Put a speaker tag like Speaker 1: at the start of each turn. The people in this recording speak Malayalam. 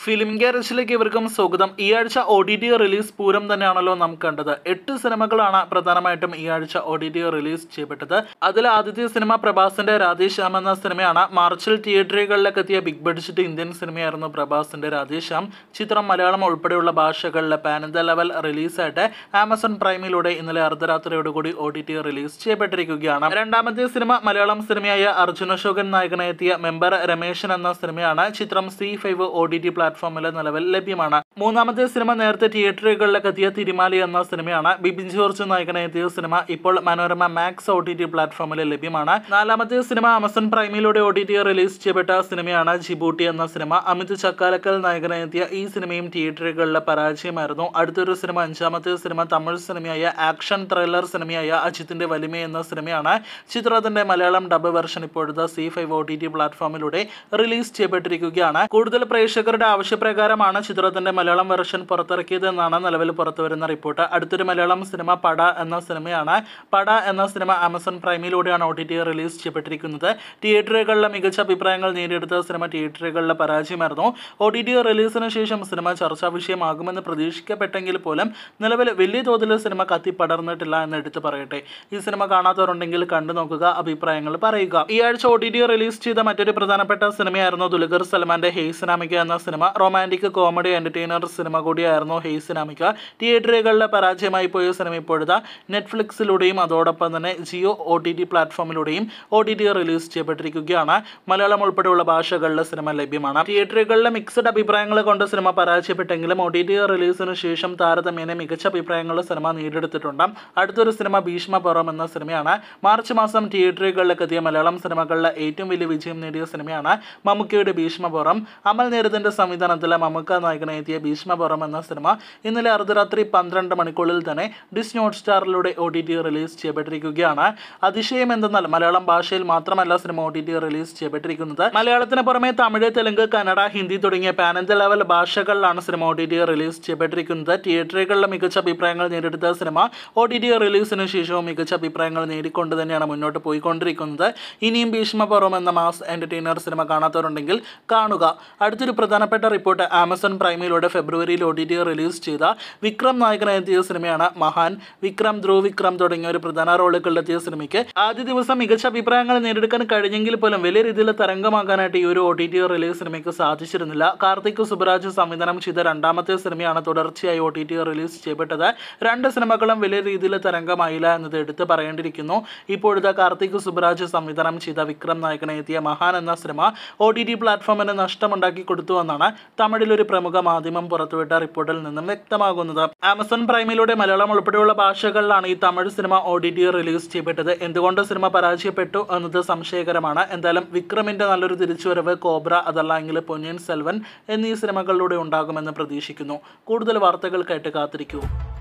Speaker 1: ഫിലിം ഗ്യാരേജിലേക്ക് ഇവർക്കും സ്വാഗതം ഈ ആഴ്ച ഒ ടി ടി റിലീസ് പൂരം തന്നെയാണല്ലോ നാം കണ്ടത് എട്ട് സിനിമകളാണ് പ്രധാനമായിട്ടും ഈ ആഴ്ച ഒ ടി ടി റിലീസ് ചെയ്യപ്പെട്ടത് അതിൽ ആദ്യത്തെ സിനിമ പ്രഭാസിന്റെ രാധേശ്യാം എന്ന സിനിമയാണ് മാർച്ചിൽ തിയേറ്ററുകളിലേക്ക് എത്തിയ ബിഗ് ബഡ്ജറ്റ് ഇന്ത്യൻ സിനിമയായിരുന്നു പ്രഭാസിന്റെ രാധേശ്യാം ചിത്രം മലയാളം ഉൾപ്പെടെയുള്ള ഭാഷകളിലെ പാൻ ഇന്ത്യ ലെവൽ റിലീസായിട്ട് ആമസോൺ പ്രൈമിലൂടെ ഇന്നലെ അർദ്ധരാത്രിയോടുകൂടി ഒ ടി ടി റിലീസ് ചെയ്യപ്പെട്ടിരിക്കുകയാണ് രണ്ടാമത്തെ സിനിമ മലയാളം സിനിമയായ അർജുന അശോകൻ നായകനെ എത്തിയ മെമ്പർ രമേശൻ എന്ന സിനിമയാണ് ചിത്രം Zee five O T T പ്ലാറ്റ്ഫോമിൽ നിലവിൽ ലഭ്യമാണ് മൂന്നാമത്തെ സിനിമ നേരത്തെ തിയേറ്ററുകളിലേക്ക് എത്തിയ തിരുമാലി എന്ന സിനിമയാണ് ബിബിൻ ജോർജ് നായകനെ എത്തിയ സിനിമ ഇപ്പോൾ Manorama max O T T പ്ലാറ്റ്ഫോമിൽ ലഭ്യമാണ് നാലാമത്തെ സിനിമ ആമസോൺ പ്രൈമിലൂടെ ഒ ടി ടി റിലീസ് ചെയ്യപ്പെട്ട സിനിമയാണ് ജിബൂട്ടി എന്ന സിനിമ അമിത് ചക്കാലക്കൽ നായകനെ എത്തിയ ഈ സിനിമയും തിയേറ്ററുകളിലെ പരാജയമായിരുന്നു അടുത്തൊരു സിനിമ അഞ്ചാമത്തെ സിനിമ തമിഴ് സിനിമയായ ആക്ഷൻ ത്രില്ലർ സിനിമയായ അജിത്തിന്റെ വലിമ എന്ന സിനിമയാണ് ചിത്രത്തിന്റെ മലയാളം ഡബ് വെർഷൻ ഇപ്പോഴത്തെ Zee five O T T പ്ലാറ്റ്ഫോമിലൂടെ റിലീസ് ചെയ്യപ്പെട്ടിരിക്കുകയാണ് കൂടുതൽ പ്രേക്ഷകരുടെ ആവശ്യപ്രകാരമാണ് ചിത്രത്തിന്റെ മലയാളം വെർഷൻ പുറത്തിറക്കിയത് എന്നാണ് നിലവിൽ പുറത്തുവരുന്ന റിപ്പോർട്ട് അടുത്തൊരു മലയാളം സിനിമ പട എന്ന സിനിമയാണ് പട എന്ന സിനിമ ആമസോൺ പ്രൈമിലൂടെയാണ് ഒ ടി ടി റിലീസ് ചെയ്യപ്പെട്ടിരിക്കുന്നത് തിയേറ്ററുകളിലെ മികച്ച അഭിപ്രായങ്ങൾ നേടിയെടുത്ത സിനിമ തിയേറ്ററുകളിലെ പരാജയമായിരുന്നു ഒ ടി ടി റിലീസിന് ശേഷം സിനിമ ചർച്ചാ വിഷയമാകുമെന്ന് പ്രതീക്ഷിക്കപ്പെട്ടെങ്കിൽ പോലും നിലവിൽ വലിയ തോതിൽ സിനിമ കത്തിപ്പടർന്നിട്ടില്ല എന്ന് എടുത്തു പറയട്ടെ ഈ സിനിമ കാണാത്തവരുണ്ടെങ്കിൽ കണ്ടു നോക്കുക അഭിപ്രായങ്ങൾ പറയുക ഈ ആഴ്ച ഒ ടി ടി റിലീസ് ചെയ്ത മറ്റൊരു പ്രധാനപ്പെട്ട സിനിമയായിരുന്നു ദുൽഖർ സൽമാന്റെ ഹെയ്സിനാമിക എന്ന സിനിമ റൊമാൻറ്റിക് കോമഡി എന്റർടൈനർ സിനിമ കൂടിയായിരുന്നു ഹെയ്സിനാമിക തിയേറ്ററുകളിലെ പരാജയമായി പോയ സിനിമ ഇപ്പോഴത്തെ നെറ്റ്ഫ്ലിക്സിലൂടെയും അതോടൊപ്പം തന്നെ ജിയോ ഒ ടി ടി പ്ലാറ്റ്ഫോമിലൂടെയും ഒ ടി ടി റിലീസ് ചെയ്യപ്പെട്ടിരിക്കുകയാണ് മലയാളം ഉൾപ്പെടെയുള്ള ഭാഷകളിലെ സിനിമ ലഭ്യമാണ് തിയേറ്ററുകളിലെ മിക്സഡ് അഭിപ്രായങ്ങൾ കൊണ്ട് സിനിമ പരാജയപ്പെട്ടെങ്കിലും ഒ ടി ടി റിലീസിന് ശേഷം താരതമ്യേന മികച്ച അഭിപ്രായങ്ങൾ സിനിമ നേടിയെടുത്തിട്ടുണ്ട് അടുത്തൊരു സിനിമ ഭീഷ്മപർവം എന്ന സിനിമയാണ് മാർച്ച് മാസം തിയേറ്ററുകളിലേക്ക് എത്തിയ മലയാളം സിനിമകളിലെ ഏറ്റവും വലിയ വിജയം നേടിയ സിനിമയാണ് മമ്മൂക്കയുടെ ഭീഷ്മപുറം അമൽ നേരത്തിന്റെ സംവിധാനത്തിലെ മമ്മൂക്ക നായകനെ എത്തിയ ഭീഷ്മപുറം എന്ന സിനിമ ഇന്നലെ അർദ്ധരാത്രി പന്ത്രണ്ട് മണിക്കൂറിൽ തന്നെ ഡിസ് നോട്ട് സ്റ്റാറിലൂടെ ഒ ടി ടി റിലീസ് ചെയ്യപ്പെട്ടിരിക്കുകയാണ് അതിശയം എന്തെന്നാൽ മലയാളം ഭാഷയിൽ മാത്രമല്ല സിനിമ ഒ ടി ടി റിലീസ് ചെയ്യപ്പെട്ടിരിക്കുന്നത് മലയാളത്തിന് പുറമെ തമിഴ് തെലുങ്ക് കന്നഡ ഹിന്ദി തുടങ്ങിയ പാൻ ഇന്ത്യ ലെവൽ ഭാഷകളിലാണ് സിനിമ ഒ ടി ടി റിലീസ് ചെയ്യപ്പെട്ടിരിക്കുന്നത് തിയേറ്ററുകളിലെ മികച്ച അഭിപ്രായങ്ങൾ നേടിയെടുത്ത സിനിമ ഒ ടി ടി റിലീസിന് ശേഷവും മികച്ച അഭിപ്രായങ്ങൾ നേടിക്കൊണ്ട് തന്നെയാണ് മുന്നോട്ട് പോയിക്കൊണ്ടിരിക്കുന്നത് ഇനിയും ഭീഷ്മപർവം എന്ന മാസ് എന്റർടൈനർ സിനിമ കാണാത്തവരുണ്ടെങ്കിൽ കാണുക അടുത്തൊരു പ്രധാനപ്പെട്ട റിപ്പോർട്ട് ആമസോൺ പ്രൈമിലൂടെ ഫെബ്രുവരിയിൽ ഒ ടി ടി റിലീസ് ചെയ്ത വിക്രം നായകനെത്തിയ സിനിമയാണ് മഹാൻ വിക്രം ധ്രുവ് വിക്രം തുടങ്ങിയ ഒരു പ്രധാന റോളുകളിലെത്തിയ സിനിമയ്ക്ക് ആദ്യ ദിവസം മികച്ച അഭിപ്രായങ്ങൾ നേടിയെടുക്കാൻ കഴിഞ്ഞെങ്കിൽ പോലും വലിയ രീതിയിൽ തരംഗമാക്കാനായിട്ട് ഈ ഒരു ഒ ടി ടി റിലീസ് സിനിമയ്ക്ക് സാധിച്ചിരുന്നില്ല കാർത്തിക് സുബരാജ് സംവിധാനം ചെയ്ത രണ്ടാമത്തെ സിനിമയാണ് തുടർച്ചയായി ഒ ടി ടി റിലീസ് ചെയ്യപ്പെട്ടത് രണ്ട് സിനിമകളും വലിയ രീതിയിൽ തരംഗമായില്ല എന്നത് എടുത്ത് പറയേണ്ടിയിരിക്കുന്നു ഇപ്പോഴത്തെ കാർത്തിക് സുബരാജ് സംവിധാനം ചെയ്ത വിക്രം നായകനെ എത്തിയ മഹാൻ എന്ന സിനിമ ഒ ടി ടി പ്ലാറ്റ്ഫോമിന് നഷ്ടമുണ്ടാക്കി കൊടുത്തു എന്നാണ് തമിഴിൽ ഒരു പ്രമുഖ മാധ്യമം പുറത്തുവിട്ട റിപ്പോർട്ടിൽ നിന്നും വ്യക്തമാകുന്നത് ആമസോൺ പ്രൈമിലൂടെ മലയാളം ഉൾപ്പെടെയുള്ള ഭാഷകളിലാണ് ഈ തമിഴ് സിനിമ ഒ ടി ടി റിലീസ് ചെയ്യപ്പെട്ടത് എന്തുകൊണ്ട് സിനിമ പരാജയപ്പെട്ടു എന്നത് സംശയകരമാണ് എന്തായാലും വിക്രമിന്റെ നല്ലൊരു തിരിച്ചുവരവ് കോബ്ര അതല്ലെങ്കിൽ പൊന്നിയൻ സെൽവൻ എന്നീ സിനിമകളിലൂടെ ഉണ്ടാകുമെന്ന് പ്രതീക്ഷിക്കുന്നു കൂടുതൽ വാർത്തകൾക്കായിട്ട് കാത്തിരിക്കൂ